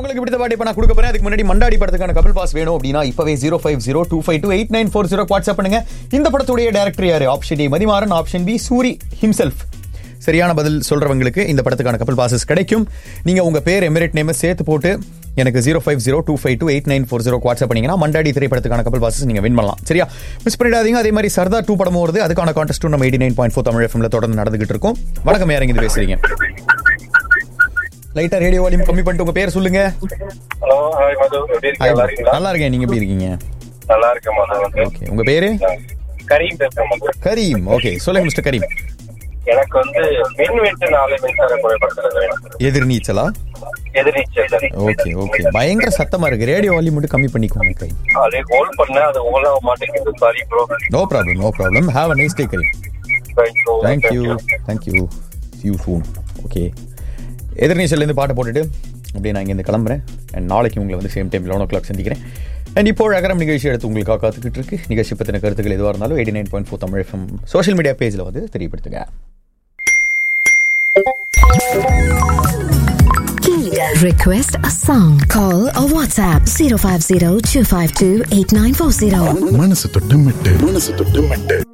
உங்களுக்கு பிடித்த பாட்டு இப்ப நான் கொடுக்க போறேன் அதுக்கு முன்னாடி மண்டாடி படத்துக்கான கபில் பாஸ் வேணும் அப்படின்னா இப்பவே zero five zero two five two eight nine four zero WhatsApp பண்ணுங்க இந்த படத்துடைய டேரக்டர் யாரு option A Mathimaran option B Soori himself சரியான பதில் சொல்றவங்களுக்கு இந்த படத்துக்கான கப்பல் பாசஸ் கிடைக்கும் நீங்க உங்க பேர் எமிரேட் நேம் சேர்த்து போட்டு எனக்கு zero five zero two five two eight nine four zero WhatsApp பண்ணீங்கன்னா மண்டாடி திரைப்படத்துக்கான கப்பல் பாசஸ் நீங்க வின் பண்ணலாம் சரியா மிஸ் பண்ணிடாதீங்க அதே மாதிரி சர்தார் டூ படம் வருது அதுக்கான கான்டெஸ்ட்டும் நம்ம eighty nine point four Tamil எஃப்எம்ல தொடர்ந்து நடந்துகிட்டு இருக்கும் வணக்கம் யார் இருந்து பேசுறீங்க லைட்டா ரேடியோ வால்யூம் கம்மி பண்ணிட்டு உங்க பேர் சொல்லுங்க ஹலோ ஹாய் மது எப்படி இருக்கீங்க நல்லா இருக்கீங்களா நல்லா இருக்கேன் நீங்க எப்படி இருக்கீங்க நல்லா இருக்கேன் மது வந்து ஓகே உங்க பேரு கரீம் பேசுறேன் மது கரீம் ஓகே சொல்லுங்க மிஸ்டர் கரீம் எனக்கு வந்து மின் வெட்டு நாளை மின்சார குறைபடுத்துறது வேணும் எதிர் நீச்சலா எதிர்நீச்சல் ஓகே ஓகே பயங்கர சத்தமா இருக்கு ரேடியோ வால்யூம் மட்டும் கம்மி பண்ணிக்கோங்க கரீம் அதே ஹோல்ட் பண்ண அது ஓல் ஆக மாட்டேங்குது sorry bro no problem no problem have a nice day Kareem thank you thank you you soon okay எதிர்நீச்சல்லேருந்து பாட்டு போட்டுட்டு அப்படியே நான் இங்கேருந்து கிளம்புறேன் அண்ட் நாளைக்கு உங்களை வந்து same time eleven o'clock சந்திக்கிறேன் அண்ட் இப்போ அகரம் நிகழ்ச்சி எடுத்து உங்களுக்காக காத்துக்கிட்டு இருக்கு நிகழ்ச்சி பற்றின கருத்துக்கள் எதுவாக இருந்தாலும் eighty nine point four Tamil FM social media பேஜில் வந்து தெரியப்படுத்துங்க Request a song. Call or WhatsApp 050 252 8940. மனசு தொட்டு மெட்டு மனசு தொட்டு மெட்டு